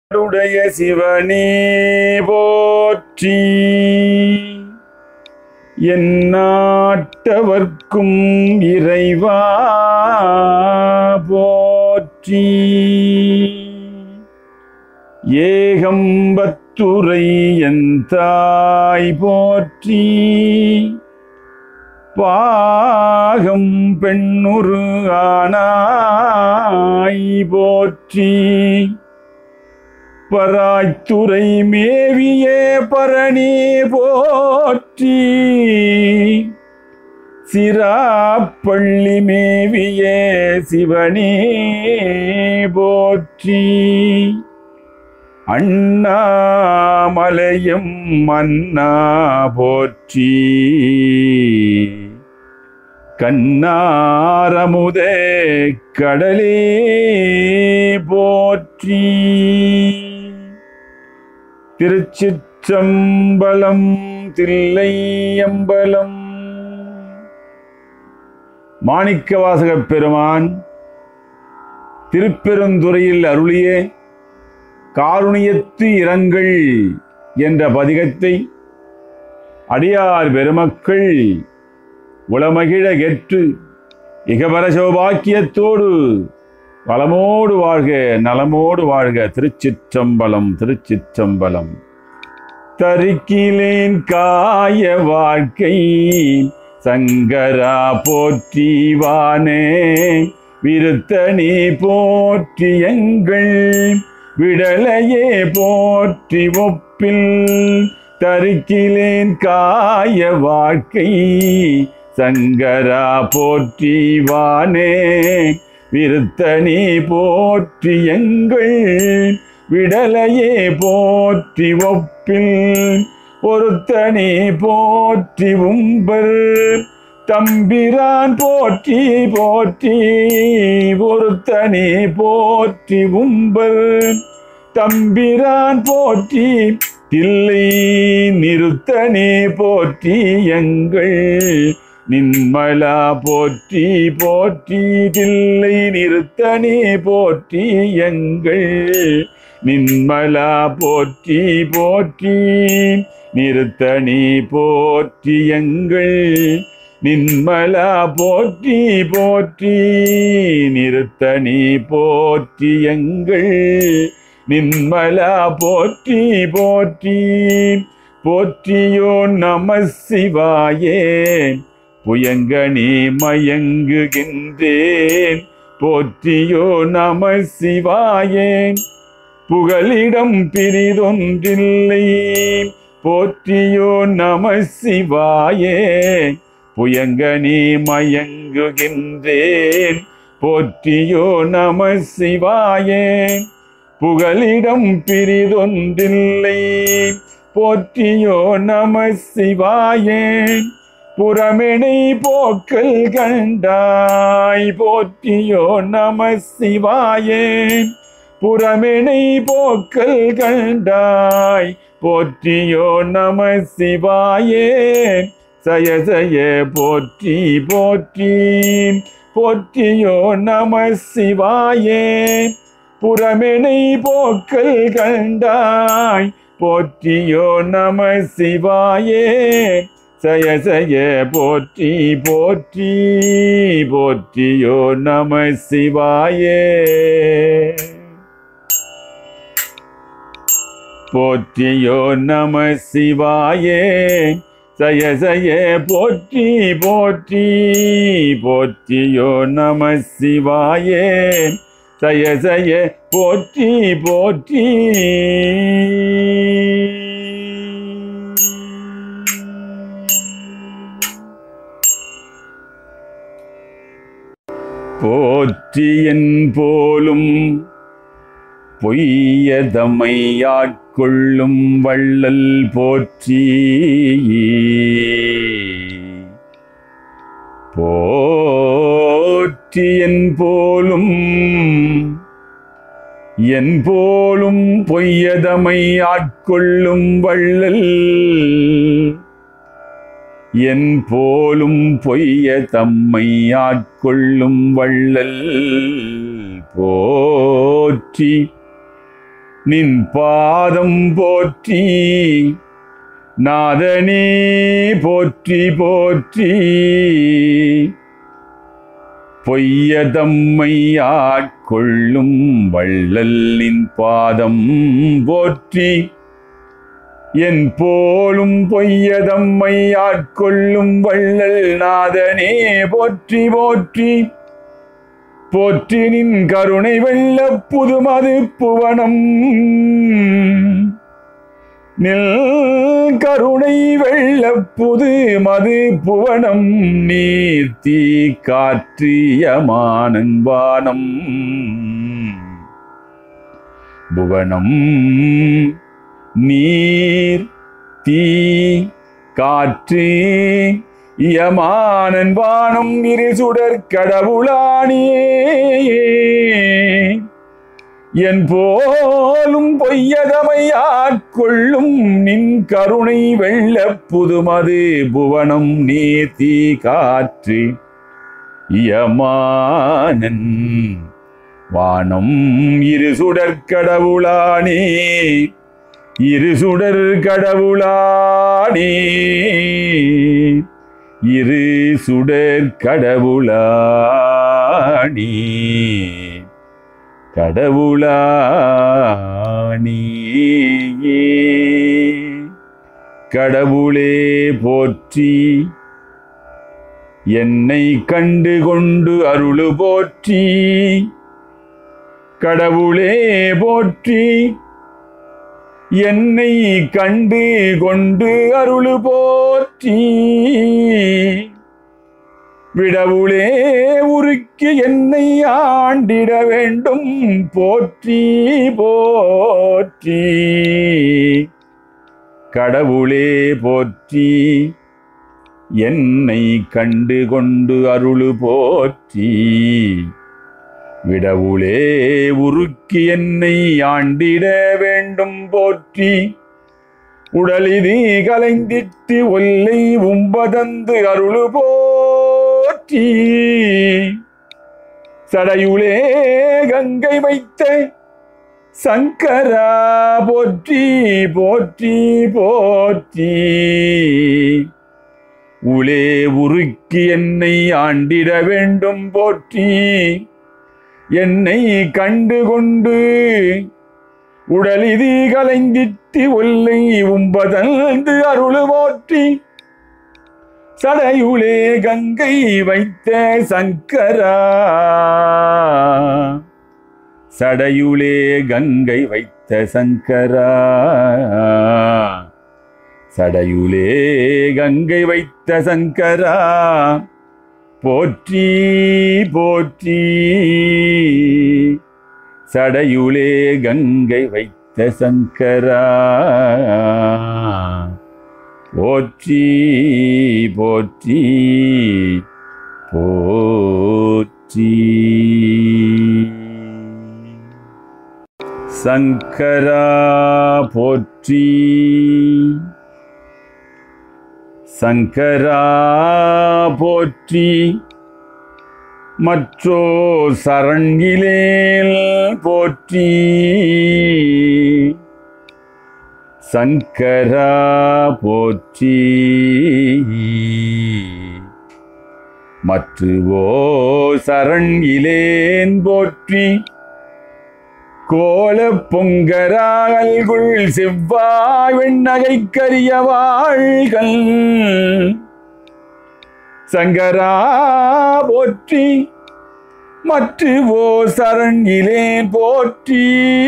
உடைய சிவனே போற்றி எந்நாட்டவர்க்கும் இறைவா போற்றி ஏகம்பத்துரை என் தாய் போற்றி பாகம் பெண்ணுரு ஆனாய் போற்றி பராய்த்துறை மேவிய பரணி போற்றி சிராப்பள்ளி மேவிய சிவனே போற்றி அண்ணாமலையும் மன்னா போற்றி கண்ணாரமுதே கடலே போற்றி திருச்சிற்றம்பலம் தில்லையம்பலம் மாணிக்கவாசகப் பெருமான் திருப்பெருந்துறையில் அருளிய காருணியத்து இரங்கள் என்ற பதிகத்தை அடியார் பெருமக்கள் உளமகிழ கெற்று இகபர சௌபாக்கியத்தோடு வளமோடு வாழ்க நலமோடு வாழ்க திருச்சிற்றம்பலம் திருச்சிற்றம்பலம் தரிக்கிலேன் காய வாழ்க்கை சங்கரா போற்றிவானே விருத்தனி போற்றி எங்கள் விடலையே போற்றி ஒப்பில் தரிக்கிலேன் காய வாழ்க்கை சங்கரா போற்றிவானே விருத்தனி போற்றி எங்கள் விடலையே போற்றி ஒப்பில் ஒருத்தனி போற்றி உம்பர் தம்பிரான் போற்றி போற்றி ஒருத்தனி போற்றி உம்பர் தம்பிரான் போற்றி தில்லை நிறுத்தனே போற்றி எங்கள் நின்மலா போற்றி போற்றி தில்லை நிறுத்தனே போற்றி எங்கள் நின்மலா போற்றி போற்றி நிறுத்தனி போற்றி எங்கள் நின்மலா போற்றி போற்றி நிறுத்தனி போற்றி எங்கள் நின்மலா போற்றி போற்றி போற்றியோ நம சிவாயே புயங்கனி மயங்குகின்றேன் போற்றியோ நம சிவாயே புகலிடம் பிரிதொன்றில்லை போற்றியோ நம சிவாயே புயங்கனி மயங்குகின்றேன் போற்றியோ நம சிவாயே புகலிடம் பிரிதொன்றில்லை போற்றியோ நம சிவாயே புறமெனை போக்கல் கண்டாய் போற்றியோ நம சிவாயே புறமெனை போக்கல் கண்டாய் போற்றியோ நம சிவாயே சய சய போற்றி போற்றி போற்றியோ நம சிவாயே புறமெனை போக்கல் கண்டாய் போற்றியோ நம சிவாயே சய சய போற்றி போற்றி போற்றியோ நம சிவாயே போற்றியோ நம சிவாயே சய சய போற்றி போற்றி போற்றியோ நம சிவாயே சய சய போற்றி போற்றி போற்றியன் போலும் பொய்யதமை ஆட்கொள்ளும் வள்ளல் போற்றி போற்றியன் போலும் என் போலும் பொய்யதமை ஆட்கொள்ளும் வள்ளல் என் போலும் பொய்ய தம்மை ஆட்கொள்ளும் வள்ளல் போற்றி நின் பாதம் போற்றி நாதனே போற்றி போற்றி பொய்யதம்மை ஆட்கொள்ளும் வள்ளல் நின் பாதம் போற்றி என் போலும் பொய்யதம்மை ஆட்கொள்ளும் வள்ளல் நாதனே போற்றி போற்றி போற்றி நின் கருணை வெள்ள புதுமது புவனம் நில் கருணை வெள்ள புது மது புவனம் நீர்த்தி காற்றியமானன்பானம் புவனம் நீர் தீ காற்று யமானன் வானம் இரு சுடர் கடவுளானியே என் போலும் பொய்யதமை ஆட்கொள்ளும் நின் கருணை வெள்ள புதுமது புவனம் நீதி காற்று யமானன் வானம் இரு சுடர் கடவுளானே இரு சுடர் கடவுளானே இரு சுடர் கடவுளானே கடவுளானே கடவுளே போற்றி என்னை கண்டு கொண்டு அருளு போற்றி கடவுளே போற்றி என்னை கண்டு கொண்டு அருளு போற்றி விடவுளே உருக்கி என்னை ஆண்டிட வேண்டும் போற்றி போற்றி கடவுளே போற்றி என்னை கண்டு கொண்டு அருளு போற்றி விடவுளே உருக்கி என்னை ஆண்டிட வேண்டும் போற்றி உடலிதி கலைந்திட்டு ஒல்லை உம்பதந்து அருளு போற்றி சடையுளே கங்கை வைத்த சங்கரா போற்றி போற்றி போற்றி உளே உருக்கி என்னை ஆண்டிட வேண்டும் போற்றி என்னை கண்டு கொண்டு உடலிதி கலைந்திட்டு ஒல்லை உம்பதந்து அருளு போற்றி சடையுளே கங்கை வைத்த சங்கரா சடையுளே கங்கை வைத்த சங்கரா சடையுளே கங்கை வைத்த சங்கரா போற்றி போற்றி சடையுளே கங்கை வைத்த சங்கரா போற்றி போற்றி போற்றி சங்கரா போற்றி சங்கரா போற்றி மற்றோ சரண்கிலேல் போற்றி சங்கரா போற்றி மற்றுவோ சரண்கிலேன் போற்றி கோல பொங்கராகல்குள் செவ்வாய் வெண்ணகை கரிய வாழ்கள் சங்கரா போற்றி மற்ற ஓ சரண்கிலேன் போற்றி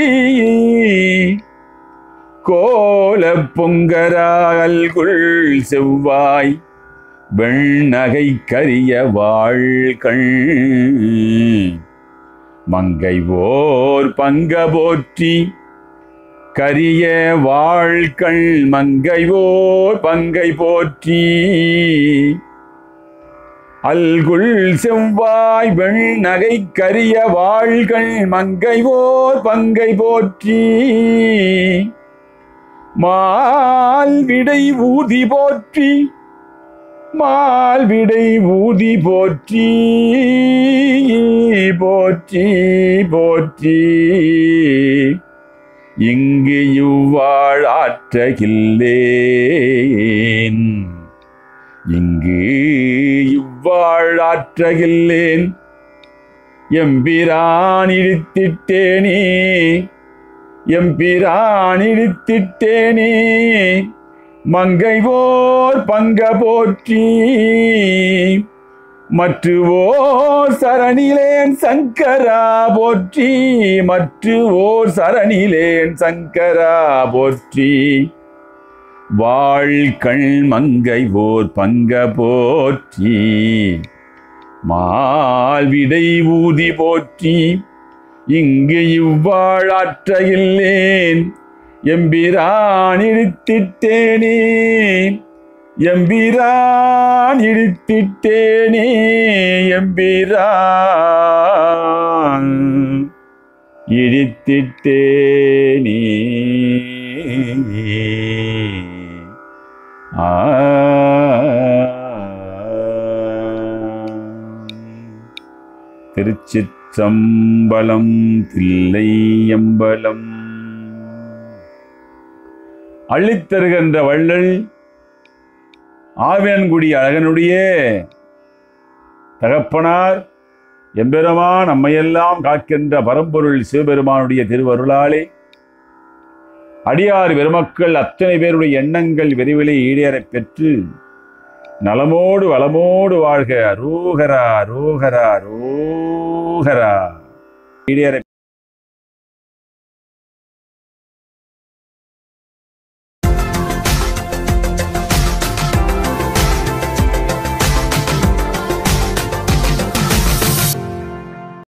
கோல பொங்கராகல்குள் செவ்வாய் வெண்ணகை கரிய வாழ்கள் மங்கை ஓர் பங்க போற்றி கரிய வாழ்கள் மங்கை ஓர் பங்கை போற்றி அல்குள் செவ்வாய் வெண்ணகை கரிய வாழ்கள் மங்கை ஓர் பங்கை போற்றி மால் விடை ஊதி போற்றி மால் விடை ஊதி போற்றி போற்றி போற்றி இங்கு இவ்வாழ் ஆற்றகில்லேன் இங்கு இவ்வாழ் ஆற்றகில்லேன் எம்பிரான் இழித்திட்டேனே எம்பிரான் இழித்திட்டேனே மங்கை போர் பங்க போற்றி மற்றுவோர் சரணிலேன் சங்கரா போற்றி மற்றுவோர் சரணிலேன் சங்கரா போற்றி வாழ்கண் மங்கை ஓர் பங்க போற்றி மால்விடை ஊதி போற்றி இங்கு இவ்வாழாற்ற இல்லேன் எம்பிரான் இழுத்திட்டேனே எம்பிரான் இழுத்திட்டேனே எம்பிரான் இழித்திட்டேனே ஆ திருச்சிற்றம்பலம் தில்லையம்பலம் அள்ளித்தருகின்ற வள்ளல் ஆவியன்குடி அழகனுடைய தகப்பனார் எம்பெருமான் நம்மையெல்லாம் காக்கின்ற பரம்பொருள் சிவபெருமானுடைய திருவருளாலே அடியார் பெருமக்கள் அத்தனை பேருடைய எண்ணங்கள் விரைவிலே ஈடேறப் பெற்று நலமோடு வளமோடு வாழ்க ரோகரா ரோகரா ரோகரா ஈடேற